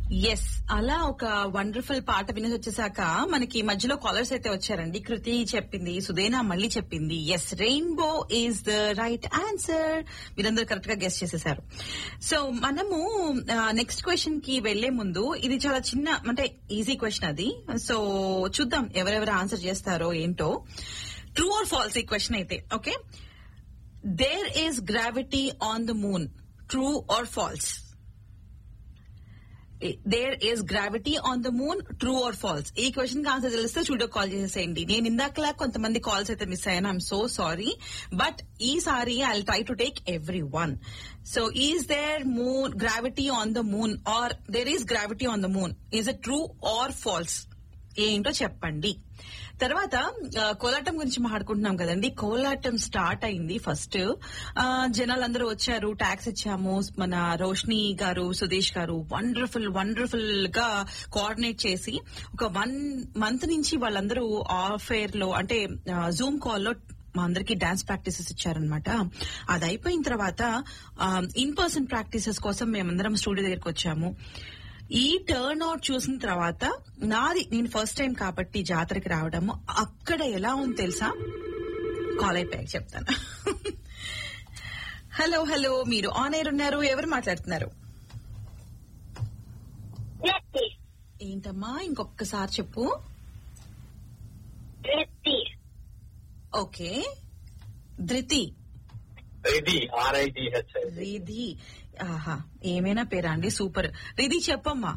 Yes అలా ఒక wonderful పాట వినేసి వచ్చేసాక మనకి మధ్యలో కాలర్స్ అయితే వచ్చారండి కృతి చెప్పింది సుదేనా మళ్ళీ చెప్పింది yes rainbow is the right answer మీరందరూ కరెక్ట్ గా గెస్ట్ చేసేసారు సో మనము నెక్స్ట్ క్వశ్చన్ కి వెళ్లే ముందు ఇది చాలా చిన్న అంటే ఈజీ క్వశ్చన్ అది సో చూద్దాం ఎవరెవరు ఆన్సర్ చేస్తారో ఏంటో ట్రూ ఆర్ ఫాల్స్ ఈ క్వశ్చన్ అయితే okay there is gravity on the moon true or false there is gravity on the moon true or false ఈ క్వశ్చన్ కి ఆన్సర్ తెలిస్తే చూడో కాల్ చేసేయండి నేను ఇందాకలా కొంతమంది కాల్స్ అయితే మిస్ అయ్యాను ఐఎమ్ సో సారీ బట్ ఈసారి I try to take everyone so is there moon gravity on the moon or there is gravity on the moon is it true or false ఏంటో చెప్పండి తర్వాత ఆ, కోలాటం గురించి మాట్లాడుకుంటున్నాం కదండి కోలాటం start అయింది first ఆ, జనాలందరూ వచ్చారు ట్యాక్స్ ఇచ్చాము మన రోష్ని గారు సుదేశ్ గారు వండర్ఫుల్ వండర్ఫుల్ గా కోఆర్డినేట్ చేసి ఒక వన్ మంత్ నుంచి వాళ్ళందరూ ఆఫ్ ఎయిర్ లో అంటే జూమ్ కాల్ లో మా అందరికి డాన్స్ ప్రాక్టీసెస్ ఇచ్చారనమాట అది అయిపోయిన తర్వాత ఇన్ పర్సన్ ప్రాక్టీసెస్ కోసం మేమందరం స్టూడియో దగ్గరికి వచ్చాము ఈ టర్న్ అవుట్ చూసిన తర్వాత నాది నేను ఫస్ట్ టైం కాబట్టి జాతరకి రావడము అక్కడ ఎలా ఉంది తెలుసా కాల్ అయిపోయాక చెప్తాను హలో హలో మీరు ఆన్ ఎయిర్ ఉన్నారు ఎవరు మాట్లాడుతున్నారు Letty. ఏంటమ్మా ఇంకొకసారి చెప్పు Letty. Okay Dhriti ready R I D H Ridhi ఆహా ఏమైనా పేరా అండి సూపర్ రిధి చెప్పమ్మా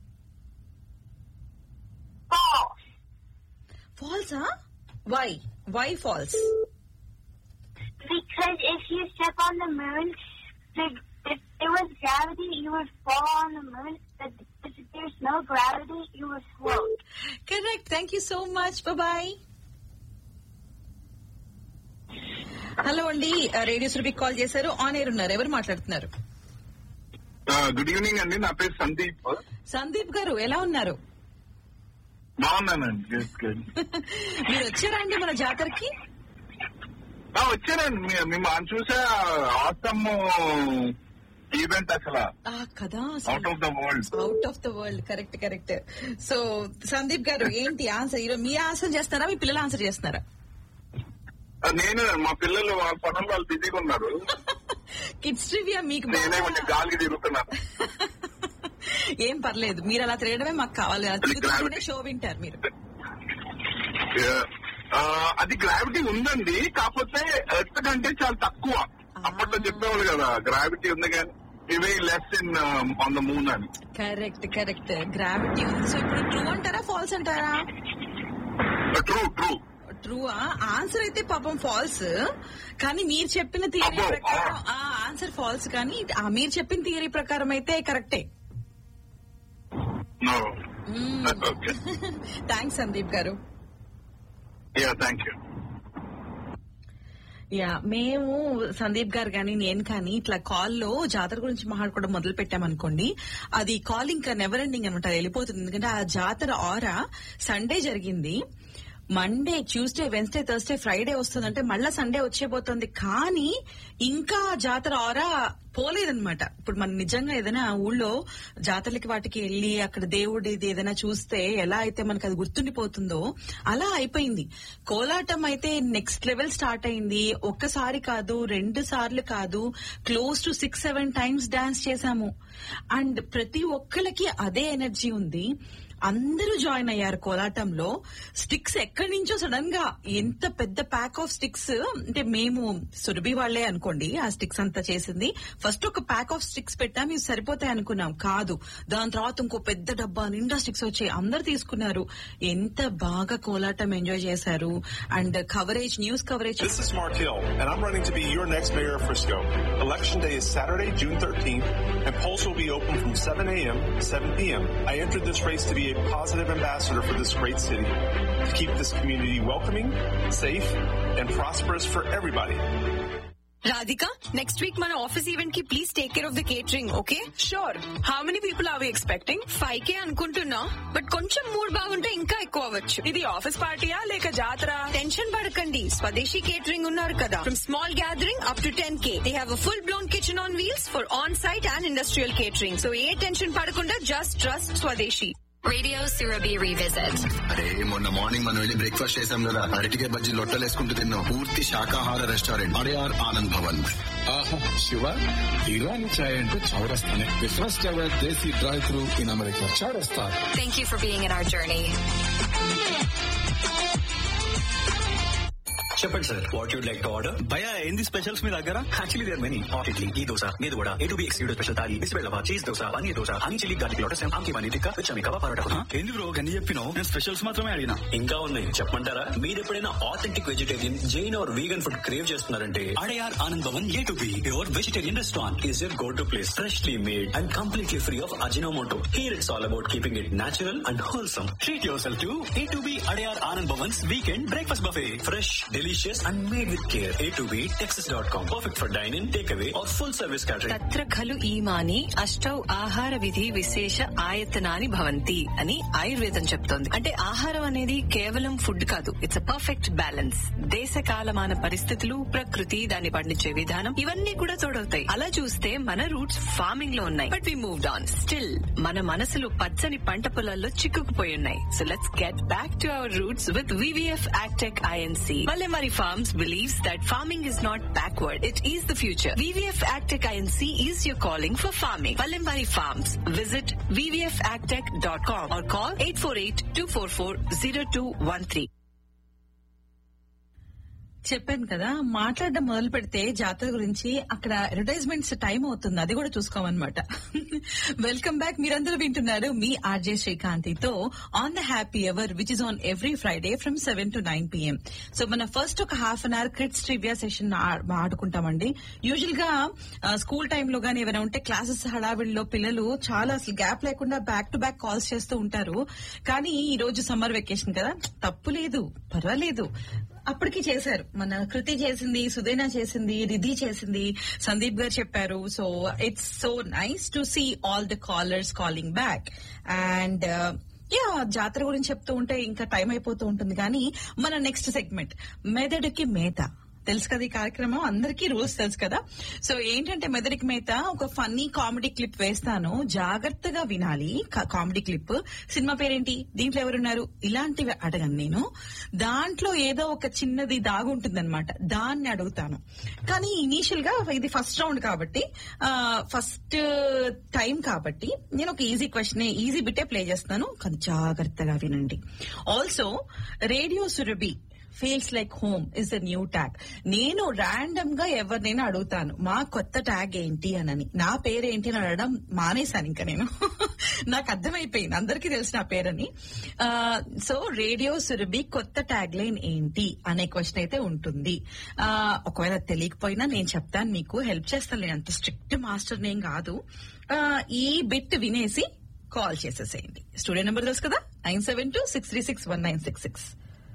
False. ఫాల్సా why why false Because if you step on the moon, the, if there was gravity, you would fall on the moon. But if there's no gravity, you would float. Correct thank you so much bye hello అండి radio Surabhi call చేశారు on air ఉన్నారు ఎవరు మాట్లాడుతున్నారు good evening అండి నా పేరు సందీప్ సందీప్ గారు ఎలా ఉన్నారు బాగున్నానండి గుడ్ గుడ్ మీరు వచ్చారా అండి మన జాతరకి వచ్చానండి మీ- మిమ్మల్ని చూసా ఆసమ్ ఈవెంట్ అసలు ఆ కదా out of the world out of the world correct correct so Sandeep garu ఏంటి ఆన్సర్ ఈరోజు మీ ఆన్సర్ చేస్తారా మీ పిల్లలు ఆన్సర్ చేస్తున్నారా నేను మా పిల్లలు వాళ్ళ పనులు వాళ్ళు బిజీగా ఉన్నారు కిడ్స్ ట్రివియా మీకు నేనే బాగా- కొంచెం గాలికి తిరుగుతున్నాను ఏం పర్లేదు మీరు అలా తిరగడమే మాకు కావాలి అలా తిరుగుతుంటేనే షో వింటారు మీరు Yeah. ఆ, అది గ్రావిటీ ఉందండి కాకపోతే ఎర్త్ కంటే చాలా తక్కువ అప్పట్లో చెప్పేవాళ్ళు కదా గ్రావిటీ ఉంది కానీ ఇవి less in on the moon అని కరెక్ట్ కరెక్ట్ గ్రావిటీ ఉంది సో ఇప్పుడు ట్రూ అంటారా ఫాల్స్ అంటారా ట్రూ ట్రూ ట్రూ ఆన్సర్ అయితే పాపం ఫాల్స్ కానీ మీరు చెప్పిన థియరీ అబ్బో, ప్రకారం ఆ ఆన్సర్ ఫాల్స్ కానీ ఆ మీరు చెప్పిన థియరీ ప్రకారం అయితే కరెక్టే నో ఓకే థ్యాంక్స్ సందీప్ గారు యా థ్యాంక్ యూ యా మేము సందీప్ గారు కానీ నేను కానీ ఇట్లా కాల్ లో జాతర గురించి మాట్లాడుకోవడం మొదలు పెట్టామనుకోండి అది కాల్ ఇంకా నెవర్ ఎండింగ్ అనమాట అది వెళ్ళిపోతుంది ఎందుకంటే ఆ జాతర ఆరా సండే జరిగింది Monday Tuesday Wednesday Thursday Friday వస్తుందంటే మళ్ళా సండే వచ్చేపోతుంది కానీ ఇంకా ఆ జాతర ఆరా పోలేదన్నమాట ఇప్పుడు మనం నిజంగా ఏదైనా ఊళ్ళో జాతరలకి వాటికి వెళ్ళి అక్కడ దేవుడిది ఏదైనా చూస్తే ఎలా అయితే మనకు అది గుర్తుండిపోతుందో అలా అయిపోయింది కోలాటం అయితే నెక్స్ట్ లెవెల్ స్టార్ట్ అయింది ఒక్కసారి కాదు రెండు సార్లు కాదు close to six seven times dance చేశాము అండ్ ప్రతి ఒక్కళ్ళకి అదే ఎనర్జీ ఉంది అందరూ జాయిన్ అయ్యారు కోలాటంలో స్టిక్స్ ఎక్కడి నుంచో సడన్ గా ఎంత పెద్ద ప్యాక్ ఆఫ్ స్టిక్స్ అంటే మేము సురభి వాళ్లే అనుకోండి ఆ స్టిక్స్ అంతా చేసింది ఫస్ట్ ఒక ప్యాక్ ఆఫ్ స్టిక్స్ పెట్టాం ఇవి సరిపోతాయి అనుకున్నాం కాదు దాని తర్వాత ఇంకో పెద్ద డబ్బా నిండా స్టిక్స్ వచ్చాయి అందరు తీసుకున్నారు ఎంత బాగా కోలాటం ఎంజాయ్ చేశారు and coverage news coverage This is Mark Hill, and I'm running to be your next mayor of Frisco. Election day is Saturday, June 13th, and polls will be open from 7 a.m. to 7 p.m. I entered this race to be a positive ambassador for this great city, to keep this community welcoming, safe, and prosperous for everybody. Radhika, next week మన office event కి please take care of the catering okay sure how many people are we expecting five K అనుకుంటున్నా but కొంచెం mood బాగుంటే ఇంకా ఎక్కువ అవ్వచ్చు ఇది office పార్టీయా లేక జాతర టెన్షన్ పడకండి స్వదేశీ కేటరింగ్ ఉన్నారు కదా from small gathering up to ten K they have full blown kitchen on wheels for on site and industrial catering so ఏ టెన్షన్ పడకుండా just trust Swadeshi Radio Surabhi Revisit. అరే మొన్న మార్నింగ్ మనం వెళ్ళి బ్రేక్ఫాస్ట్ చేసాం కదా అరటికే బజ్జీ లొట్టలేసుకుంటూ తిన్నాం పూర్తి శాకాహార రెస్టారెంట్ అడియార్ ఆనంద్ భవన్ ఆహా శివ ఇరానీ చాయ్ అంటే చౌరస్తానే the first ever desi drive through in America Chowrasta Thank you for being in our journey. చెప్పండి sir what you'd like to order భయ ఏంది స్పెషల్స్ మీ దగ్గర actually there many hot idli ఈ దోశ మీద కూడా A two B excluded special thali బిస్బెల్లవా cheese dosa paneer dosa honey chilli garlic lotus ఆమ్కి పన్నీర్ టిక్కా విచ్చమి కవా పరోటా ఏంది బ్రో గన్ని చెప్పినావు నేను స్పెషల్స్ మాత్రమే అడిగినా ఇంకా ఉన్నాయి చెప్పమంటారా మీరు ఎప్పుడైనా authentic vegetarian Jain or vegan food crave చేస్తున్నారంటే Adyar Anand Bhavan A two B your vegetarian restaurant is your go to place freshly made and completely free of Ajinomoto here it's all about keeping it natural and wholesome treat yourself to A two B Adyar Anand Bhavan's weekend breakfast buffet fresh delicious and made with care A two B Texas dot com perfect for dyne in takeaway or full service catering తత్ర ఖలు ఈమాని అష్టౌ ఆహార విధి విశేష ఆయతనాని భవంతి అని ఆయుర్వేదం చెప్తోంది అంటే ఆహారం అనేది కేవలం ఫుడ్ కాదు ఇట్స్ అ పర్ఫెక్ట్ బ్యాలెన్స్ దేశ కాలమాన పరిస్థితులు ప్రకృతి దాన్ని పండించే విధానం ఇవన్నీ కూడా తోడవుతాయి అలా చూస్తే మన రూట్స్ ఫార్మింగ్ లో ఉన్నాయి but we moved on still మన మనసులు పచ్చని పంట పొలాల్లో చిక్కుకుపోయి ఉన్నాయి so let's get back to our roots with VVF agtech INC Palemari Farms believes that farming is not backward. It is the future. VVF Agtech INC is your calling for farming. Palemari Farms. Visit vvfagtech.com or call 848-244-0213. చెప్పాను కదా మాట్లాడడం మొదలు పెడితే జాతర గురించి అక్కడ advertisements time అవుతుంది అది కూడా చూసుకోమన్నమాట వెల్కమ్ బ్యాక్ మీరందరూ వింటున్నారు మీ ఆర్జే శ్రీకాంతితో on the happy ever which is on every Friday from seven to nine PM so మన ఫస్ట్ ఒక హాఫ్ అన్ అవర్ క్రిట్స్ ట్రివియా సెషన్ ఆడుకుంటామండి యూజువల్ గా స్కూల్ టైంలో గానీ ఏమైనా ఉంటే క్లాసెస్ హడావిడిలో పిల్లలు చాలా అసలు గ్యాప్ లేకుండా బ్యాక్ టు బ్యాక్ కాల్స్ చేస్తూ ఉంటారు కానీ ఈ రోజు సమ్మర్ వెకేషన్ కదా తప్పు లేదు పర్వాలేదు అప్పటికి చేశారు మన కృతి చేసింది సుదేనా చేసింది రిధి చేసింది సందీప్ గారు చెప్పారు so it's so nice to see all the callers calling back and yeah జాతర గురించి చెప్తూ ఉంటే ఇంకా టైం అయిపోతూ ఉంటుంది కానీ మన నెక్స్ట్ సెగ్మెంట్ మెదడుకి మేత తెలుసు కదా ఈ కార్యక్రమం అందరికీ రూల్స్ తెలుసు కదా సో ఏంటంటే మెదడికి మేత ఒక ఫన్నీ కామెడీ క్లిప్ వేస్తాను జాగ్రత్తగా వినాలి కామెడీ క్లిప్ సినిమా పేరేంటి దీంట్లో ఎవరున్నారు ఇలాంటివి అడగను నేను దాంట్లో ఏదో ఒక చిన్నది దాగుంటుందన్నమాట దాన్ని అడుగుతాను కానీ ఇనీషియల్ గా ఇది ఫస్ట్ రౌండ్ కాబట్టి ఫస్ట్ టైం కాబట్టి నేను ఒక ఈజీ క్వశ్చన్ ఈజీ బిట్టే ప్లే చేస్తాను కానీ జాగ్రత్తగా వినండి also radio Surabhi feels like home is the new tag నేను ర్యాండమ్ గా ఎవరినైనా అడుగుతాను మా కొత్త ట్యాగ్ ఏంటి అనని నా పేరు ఏంటి అని అడగడం మానేశాను ఇంకా నేను నాకు అర్థమైపోయింది అందరికీ తెలిసిన నా పేరని సో రేడియో సురభి కొత్త ట్యాగ్ లైన్ ఏంటి అనే క్వశ్చన్ అయితే ఉంటుంది ఆ, ఒకవేళ తెలియకపోయినా నేను చెప్తాను మీకు హెల్ప్ చేస్తాను నేను అంత స్ట్రిక్ట్ మాస్టర్ నేం కాదు ఆ, ఈ బిట్ వినేసి కాల్ చేసేసేయండి స్టూడియో నెంబర్ తెలుసు కదా nine seven two six three six one nine six six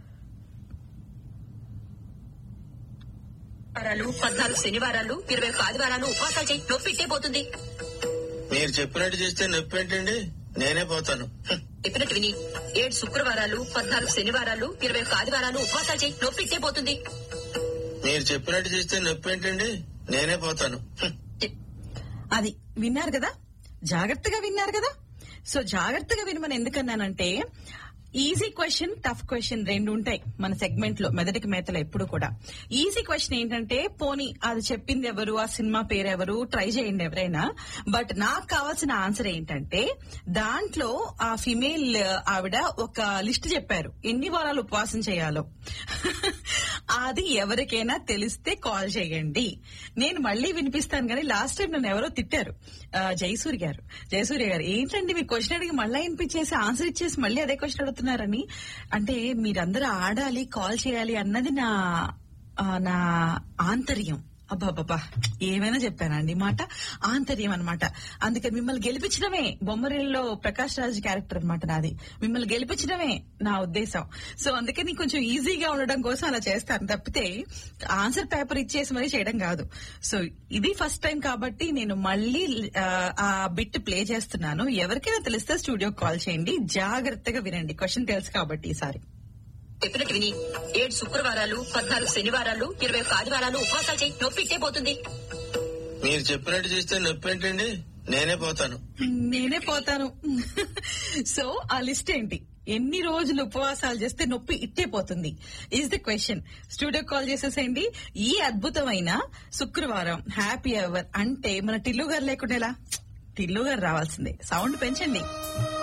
వారాలు పద్నాలుగు శనివారాలు ఇరవై ఒక ఆదివారాలు ఉపవాసాలు చేయి నొప్పి ఇట్టే పోతుంది మీరు చెప్పినట్టు చేస్తే నొప్పి ఏంటండి నేనే పోతాను హ్మ్. చెప్పినట్టు విని ఏడు శుక్రవారాలు పద్నాలుగు శనివారాలు ఇరవై ఒక ఆదివారాలు ఉపవాసాలు చేయి నొప్పి ఇట్టే పోతుంది మీరు చెప్పినట్టు చేస్తే నొప్పి ఏంటండి నేనే పోతాను హ్మ్. అది విన్నారు కదా జాగ్రత్తగా విన్నారు కదా సో జాగ్రత్తగా వినమని ఎందుకన్నానంటే ఈజీ క్వశ్చన్ టఫ్ క్వశ్చన్ రెండు ఉంటాయి మన సెగ్మెంట్ లో మెదటికి మేతలో ఎప్పుడు కూడా ఈజీ క్వశ్చన్ ఏంటంటే పోనీ అది చెప్పింది ఎవరు ఆ సినిమా పేరు ఎవరు ట్రై చేయండి ఎవరైనా బట్ నాకు కావాల్సిన ఆన్సర్ ఏంటంటే దాంట్లో ఆ ఫిమేల్ ఆవిడ ఒక లిస్ట్ చెప్పారు ఎన్ని వారాలు ఉపవాసం చేయాలో అది ఎవరికైనా తెలిస్తే కాల్ చేయండి నేను మళ్ళీ వినిపిస్తాను కానీ లాస్ట్ టైం నన్ను ఎవరో తిట్టారు ఆ, జయసూరి గారు జయసూర్య గారు ఏంటండి మీ క్వశ్చన్ అడిగి మళ్ళీ వినిపించేసి ఆన్సర్ ఇచ్చేసి మళ్ళీ అదే క్వశ్చన్ అడుగుతున్నారని అంటే మీరందరూ ఆడాలి కాల్ చేయాలి అన్నది నా ఆ, నా ఆంతర్యం అబ్బాబ్బా ఏమైనా చెప్పానండి ఈ మాట ఆంతర్యం అనమాట అందుకని మిమ్మల్ని గెలిపించడమే బొమ్మరిల్లో ప్రకాష్ రాజ్ క్యారెక్టర్ అనమాట నాది మిమ్మల్ని గెలిపించడమే నా ఉద్దేశం సో అందుకని కొంచెం ఈజీగా ఉండడం కోసం అలా చేస్తాను తప్పితే ఆన్సర్ పేపర్ ఇచ్చేసి మరీ చేయడం కాదు సో ఇది ఫస్ట్ టైం కాబట్టి నేను మళ్ళీ ఆ, ఆ బిట్ ప్లే చేస్తున్నాను ఎవరికైనా తెలిస్తే స్టూడియో కాల్ చేయండి జాగ్రత్తగా వినండి క్వశ్చన్ తెలుసు కాబట్టి ఈసారి చెప్పినట్టు విని ఏడు శుక్రవారాలు పద్నాలుగు శనివారాలు ఇరవై ఒక్క ఆదివారాలు ఉపవాసాలు చేయి నొప్పి ఇట్టే పోతుంది మీరు చెప్పినట్టు చేస్తే నొప్పి ఏంటండి నేనే పోతాను నేనే పోతాను సో ఆ లిస్ట్ ఏంటి ఎన్ని రోజులు ఉపవాసాలు చేస్తే నొప్పి ఇట్టే పోతుంది is the question studio call చేసేసేయండి ఈ అద్భుతమైన శుక్రవారం హ్యాపీ అవర్ అంటే మన టిల్లు గారు లేకుండా ఎలా టిల్లు గారు రావాల్సిందే సౌండ్ పెంచండి